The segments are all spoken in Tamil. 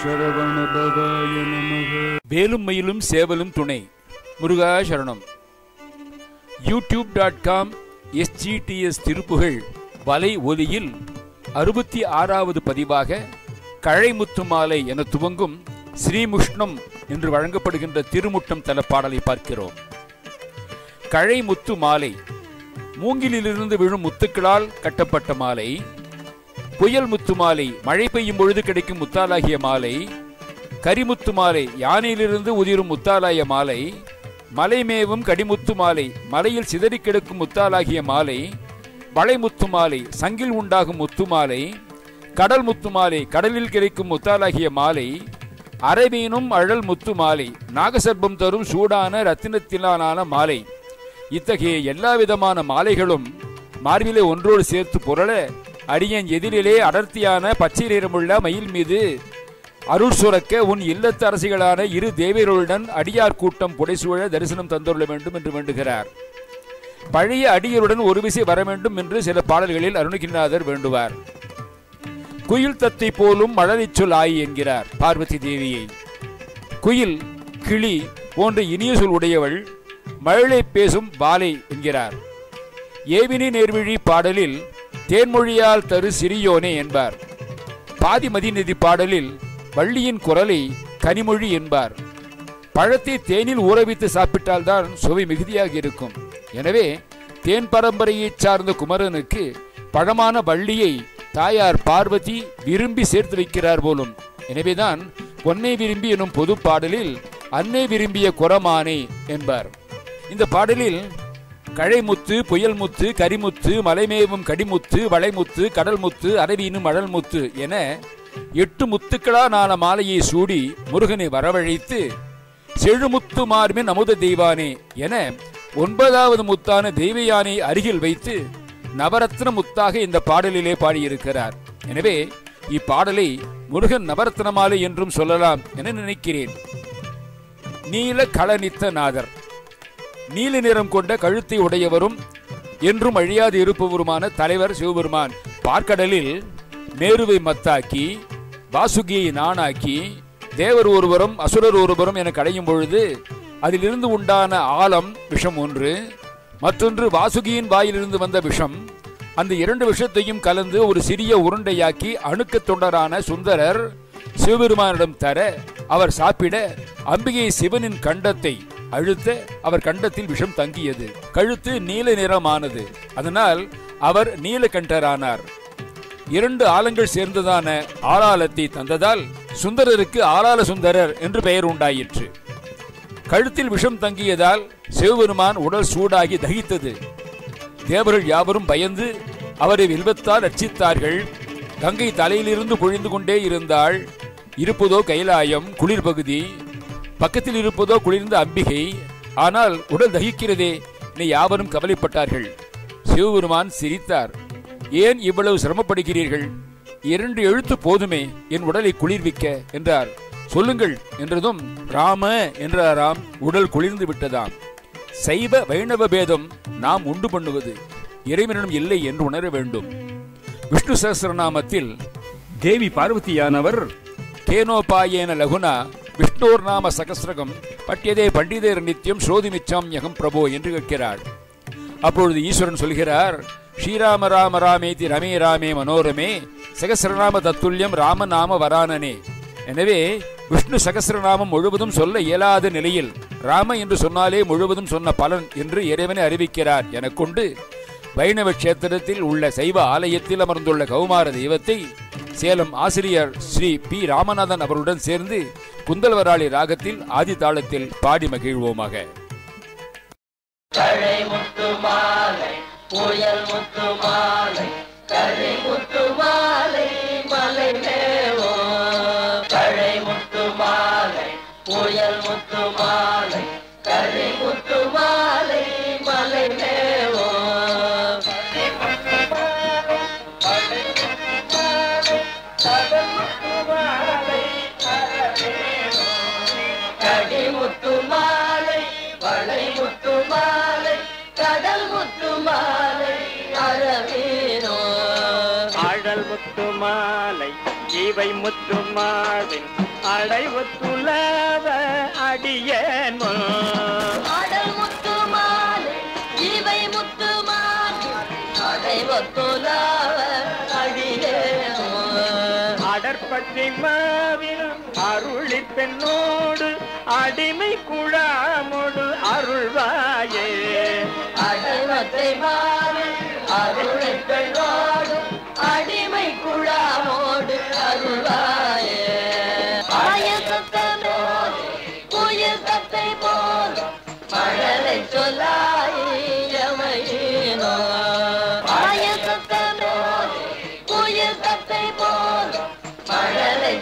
சரவணபவாய நமக வேலும் மயிலும் சேவலும் துணை முருகா சரணம் YouTube dot com SGDS Thiruppugazh வலை ஒலியில் அறுபத்தி ஆறாவது பதிவாக கழைமுத்து மாலை என துவங்கும் ஸ்ரீமுஷ்ணம் என்று வழங்கப்படுகின்ற திருமுட்டம் தல பாடலை பார்க்கிறோம் கழைமுத்து மாலை மூங்கிலிலிருந்து விழும் முத்துக்களால் கட்டப்பட்ட மாலை புயல் முத்து மாலை மழை பெய்யும் பொழுது கிடைக்கும் முத்தாலாகிய மாலை கரிமுத்து மாலை யானையிலிருந்து உதிரும் முத்தாலாய மாலை மலைமேவும் கடிமுத்து மாலை மலையில் சிதறி கிடக்கும் முத்தாலாகிய மாலை வளைமுத்து மாலை சங்கில் உண்டாகும் முத்து மாலை கடல் முத்து மாலை கடலில் கிடைக்கும் முத்தாலாகிய மாலை அரபீனும் அழல் முத்து மாலை நாகசர்ப்பம் தரும் சூடான ரத்தினத்திலான மாலை இத்தகைய எல்லா விதமான மாலைகளும் மார்பிலே ஒன்றோடு சேர்த்து புரள அடியன் எதிரிலே அடர்த்தியான பச்சை நிறமுள்ள மயில் மீது அருள் சுரக்க உன் இல்லத்து அரசிகளான இரு தேவியர்களுடன் அடியார் கூட்டம் புடைசூழ தரிசனம் தந்துள்ள வேண்டும் என்று வேண்டுகிறார் பழைய அடியருடன் ஒரு விசை வர வேண்டும் என்று சில பாடல்களில் அருணகிரிநாதர் வேண்டுவார் குயில் தத்தை போலும் மழலைச் சொல் ஆயி என்கிறார் பார்வதி தேவியை குயில் கிளி போன்ற இனிய சொல் உடையவள் மழலை பேசும் பாலை என்கிறார் ஏவினி நேர்விழி பாடலில் தேன்மொழியால் தரு சிறியோனே என்பார் பாதிமதி நிதி பாடலில் வள்ளியின் குரலை கனிமொழி என்பார் பழத்தை தேனில் ஊறவித்து சாப்பிட்டால்தான் சுவை மிகுதியாக இருக்கும் எனவே தேன் பரம்பரையைச் சார்ந்த குமரனுக்கு பழமான வள்ளியை தாயார் பார்வதி விரும்பி சேர்த்து வைக்கிறார் போலும் எனவேதான் பொன்னை விரும்பி எனும் பொது பாடலில் அன்னை விரும்பிய குரமானே என்பார் இந்த பாடலில் கழைமுத்து புயல்முத்து கரிமுத்து மலைமேவும் கடிமுத்து வளைமுத்து கடல்முத்து அரவீனும் அழல்முத்து என எட்டு முத்துக்களான மாலையை சூடி முருகனை வரவழைத்து செழுமுத்து மார்பின் அமுத தெய்வானே என ஒன்பதாவது முத்தான தெய்வயானை அருகில் வைத்து நவரத்ன முத்தாக இந்த பாடலிலே பாடியிருக்கிறார் எனவே இப்பாடலை முருகன் நவரத்ன மாலை என்றும் சொல்லலாம் என நினைக்கிறேன் நீல களனித்த நாதர் நீல நிறம் கொண்ட கழுத்தை உடையவரும் என்றும் அழியாது இருப்பவருமான தலைவர் சிவபெருமான் பார்க்கடலில் மேருவை மத்தாக்கி வாசுகியை நானாக்கி தேவர் ஒருவரும் அசுரர் ஒருவரும் என கடையும் பொழுது அதிலிருந்து உண்டான ஆழம் விஷம் ஒன்று மற்றொன்று வாசுகியின் வாயிலிருந்து வந்த விஷம் அந்த இரண்டு விஷத்தையும் கலந்து ஒரு சிறிய உருண்டையாக்கி அணுக்கத் தொண்டரான சுந்தரர் சிவபெருமானிடம் தர அவர் சாப்பிட அம்பிகை சிவனின் கண்டத்தை அழுத்த அவர் கண்டத்தில் விஷம் தங்கியது கழுத்து நீல நிறமானது அதனால் அவர் நீலகண்டரானார் இரண்டு ஆலங்கள் சேர்ந்ததான ஆளாலத்தை தந்ததால் சுந்தரருக்கு ஆளால சுந்தரர் என்று பெயர் உண்டாயிற்று கழுத்தில் விஷம் தங்கியதால் சிவபெருமான் உடல் சூடாகி தகித்தது தேவர்கள் யாவரும் பயந்து அவரை வில்வத்தால் ரட்சித்தார்கள் கங்கை தலையிலிருந்து பொழிந்து கொண்டே இருந்தாள் இருப்பதோ கைலாயம் குளிர் பகுதி பக்கத்தில் இருப்பதோ குளிர்ந்த அம்பிகை ஆனால் உடல் தகிக்கிறதே என யாவரும் கவலைப்பட்டார்கள் சிவபெருமான் சிரித்தார் ஏன் இவ்வளவு சிரமப்படுகிறீர்கள் இரண்டு எழுத்து போதுமே என் உடலை குளிர்விக்க என்றார் சொல்லுங்கள் என்றதும் ராம என்றாராம் உடல் குளிர்ந்து விட்டதாம் சைவ வைணவ பேதம் நாம் உண்டு பண்ணுவது இறைவனிடம் இல்லை என்று உணர வேண்டும் விஷ்ணு சஹஸ்ரநாமத்தில் தேவி பார்வதியானவர் கேனோபாயேன லகுனா விஷ்ணோர் நாம சகசிரகம் பட்டியதே பண்டிதர் நித்தியம் ஸ்ரோதிமிச்சாம் யகம் பிரபோ என்று கேட்கிறார் அப்பொழுது ஈஸ்வரன் சொல்கிறார் ஸ்ரீராம ராம ராமேதி ரமே ராமே மனோரமே சகசிரநாம தத்துல்யம் ராமநாம வரானனே எனவே விஷ்ணு சகசிரநாமம் முழுவதும் சொல்ல இயலாத நிலையில் ராம என்று சொன்னாலே முழுவதும் சொன்ன பலன் என்று இறைவனை அறிவிக்கிறார் எனக் கொண்டு வைணவ கஷேத்திரத்தில் உள்ள சைவ ஆலயத்தில் அமர்ந்துள்ள கௌமார தெய்வத்தை சேலம் ஆசிரியர் ஸ்ரீ பி ராமநாதன் அவருடன் சேர்ந்து குந்தல்வராளி ராகத்தில் ஆதி தாளத்தில் பாடி மகிழ்வோமாக தழை முத்து மாலை புயல் முத்து மாலை கரை முத்து மாலை மலை மேவோ தழை முத்து மாலை புயல் முத்து மாலை கரை முத்து மாலை மலை மேவோ கடி முத்து மாலை வளை முத்து மாலை கடல் முத்து மாலை அரவீரோ ஆழல் முத்து மாலை இவை முத்துமாவின் அடைவு துலவ அடியேன் முன். ஆடல் முத்து மாலை இவை முத்து மாலை அடைவத்துலாவ அடியே அடற்பற்றி மாவின் அருளி பெண்ணோடு அடிமை குழாமோடு அருள்வாயே அடைவத்தை மாலை அருளை பெண்ணோடு அடிமை குழாமோடு அருள்வாயே ஆயத்தத்தை போல் புயல் தத்தை போல் மழலை சொல்லாயினோ ஆயத்தத்தை போல் புயல் தத்தை போல் மழலை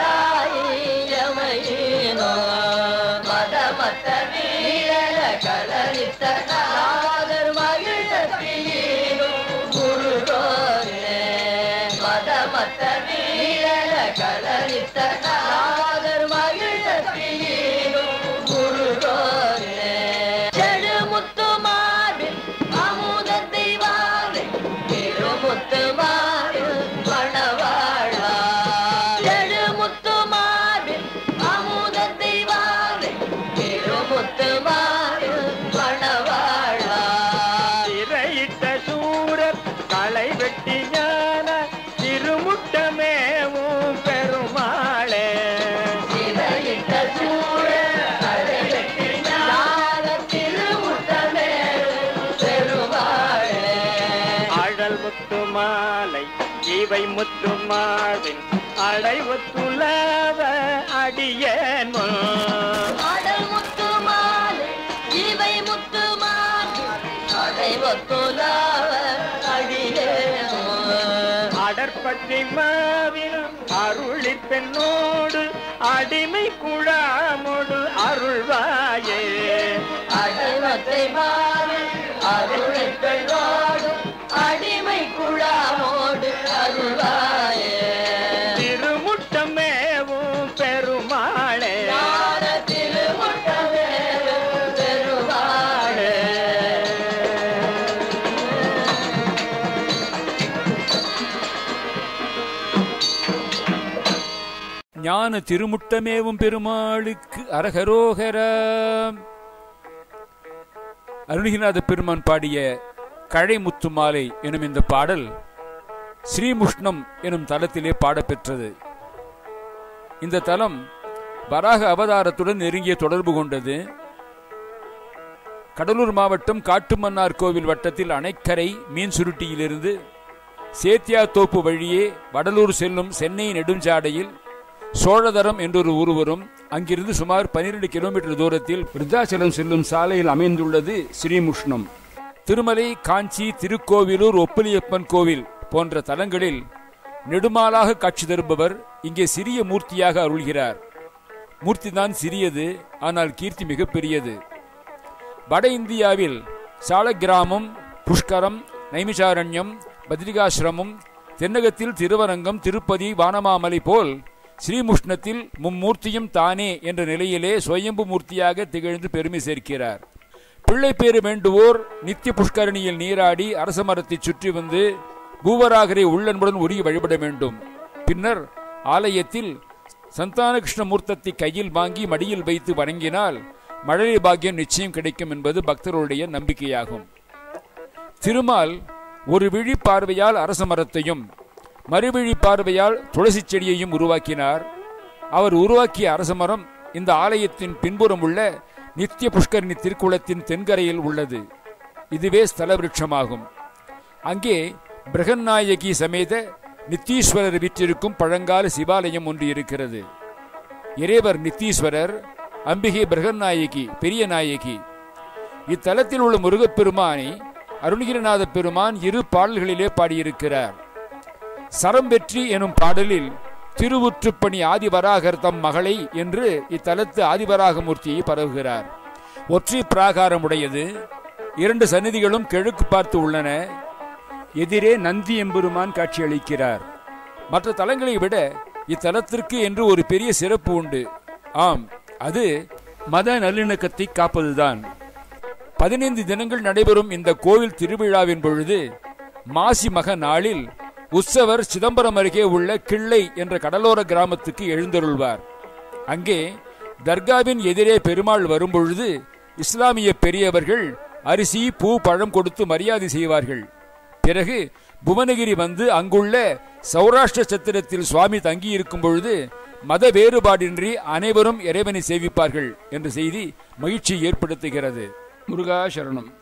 சொல்லாயினோ மதமத்த வீரல கலரித்த நாகர் மகிழத்தீரும் குருரோரே மதமத்த வீரல கலரித்த நாகர் மகிழத்தீரும் குருரோரே செடு முத்து மாறில் அமுதத்தை வாழை திருமுத்து மாறில் பணவாழா செடு முத்து மாறில் அமுதத்தை வாழை திருமுத்து மாறில் பணவாழா திரையிட்ட சூரர் களை வெட்டி ஞான திருமுட்டமேவும் பெருமாளே சிறையிட்ட சூழல் அடைவெட்டி ஞான திருமுட்டமே பெருவாழே அழல் முத்து மாலை இவை முத்து மாவின் அடைவு துலவ அடியேன் முன். ஆடல் முத்து மாலை இவை முத்து மாலை அடைவத்துலாவ அடியே அடற்பற்றி மாவின் அருளி பெண்ணோடு அடிமை குழாமோடு அருள்வாயே அடைவத்தை மாலை அருளை பெண்ணோடு அடிமை குழாமோடு அருள்வாயே திருமுட்டமேவும் பெருமாளே ஞான திருமுட்டமே பெருவாழே ஞான திருமுட்டமேவும் பெருமாளுக்கு அரகரோகரம் அருணகிரிநாத பெருமான் பாடிய கழை முத்து மாலை எனும் இந்த பாடல் ஸ்ரீமுஷ்ணம் எனும் தலத்திலே பாடப்பெற்றது இந்த தலம் வராக அவதாரத்துடன் நெருங்கிய தொடர்பு கொண்டது கடலூர் மாவட்டம் காட்டுமன்னார் கோவில் வட்டத்தில் அணைக்கரை மீன் சுருட்டியிலிருந்து சேத்தியா தோப்பு வழியே வடலூர் செல்லும் சென்னை நெடுஞ்சாலையில் சோழதரம் என்றொரு ஊர் வரும் அங்கிருந்து சுமார் 12 கிலோமீட்டர் தூரத்தில் விருத்தாச்சலம் செல்லும் சாலையில் அமைந்துள்ளது ஸ்ரீமுஷ்ணம் திருமலை காஞ்சி திருக்கோவிலூர் ஒப்பிலியப்பன் கோவில் போன்ற தலங்களில் நெடுமாலாக காட்சி தருபவர் இங்கே சிறிய மூர்த்தியாக அருள்கிறார் மூர்த்திதான் சிறியது ஆனால் கீர்த்தி மிகப்பெரியது வட இந்தியாவில் சாலக்கிராமம் புஷ்கரம் நைமிஷாரண்யம் பத்ரிகாசிரமம் தென்னகத்தில் திருவரங்கம் திருப்பதி வானமாமலை போல் ஸ்ரீமுஷ்ணத்தில் மும்மூர்த்தியும் தானே என்ற நிலையிலே சுயம்பு மூர்த்தியாக திகழ்ந்து பெருமை சேர்க்கிறார் பிள்ளை பேறு வேண்டுவோர் நித்திய புஷ்கரணியில் நீராடி அரச மரத்தை சுற்றி வந்து பூவராகரை உள்ளன்புடன் உருகி வழிபட வேண்டும் பின்னர் ஆலயத்தில் சந்தான கிருஷ்ண மூர்த்தத்தை கையில் வாங்கி மடியில் வைத்து வணங்கினால் மழலை பாக்கியம் நிச்சயம் கிடைக்கும் என்பது பக்தர்களுடைய நம்பிக்கையாகும் திருமால் ஒரு விழி பார்வையால் அரச மரத்தையும் மறுவிழி பார்வையால் துளசி செடியையும் உருவாக்கினார் அவர் உருவாக்கிய அரச மரம் இந்த ஆலயத்தின் பின்புறம் உள்ள நித்திய புஷ்கரணி திருக்குளத்தின் தென்கரையில் உள்ளது இதுவே ஸ்தல விருட்சமாகும் அங்கே பிரகன்நாயகி சமேத நித்தீஸ்வரர் வீற்றிருக்கும் பழங்கால சிவாலயம் ஒன்று இருக்கிறது இறைவர் நித்தீஸ்வரர் அம்பிகை பிரகன்நாயகி பெரிய நாயகி இத்தலத்தில் உள்ள முருகப்பெருமானை அருணகிரிநாத பெருமான் இரு பாடல்களிலே பாடியிருக்கிறார் சரம் வெற்றி எனும் பாடலில் திருவுற்றுப்பணி ஆதிவராகர் தம் மகளை என்று இத்தலத்து ஆதிவராகமூர்த்தியை பரவுகிறார் ஒற்றை பிராகாரம் உடையது இரண்டு சந்நிதிகளும் கிழக்கு பார்த்து உள்ளன எதிரே நந்தி எம்பெருமான் காட்சியளிக்கிறார் மற்ற தலங்களை விட இத்தலத்திற்கு என்று ஒரு பெரிய சிறப்பு உண்டு ஆம் அது மத நல்லிணக்கத்தை காப்பதுதான் பதினைந்து தினங்கள் நடைபெறும் இந்த கோவில் திருவிழாவின் பொழுது மாசி மக நாளில் உற்சவர் சிதம்பரம் அருகே உள்ள கிள்ளை என்ற கடலோர கிராமத்துக்கு எழுந்தருள்வார் அங்கே தர்காவின் எதிரே பெருமாள் வரும்பொழுது இஸ்லாமிய பெரியவர்கள் அரிசி பூ பழம் கொடுத்து மரியாதை செய்வார்கள் பிறகு புவனகிரி வந்து அங்குள்ள சௌராஷ்டிர சத்திரத்தில் சுவாமி தங்கியிருக்கும் பொழுது மத வேறுபாடின்றி அனைவரும் இறைவனை சேவிப்பார்கள் என்ற செய்தி மகிழ்ச்சி ஏற்படுத்துகிறது முருகா சரணம்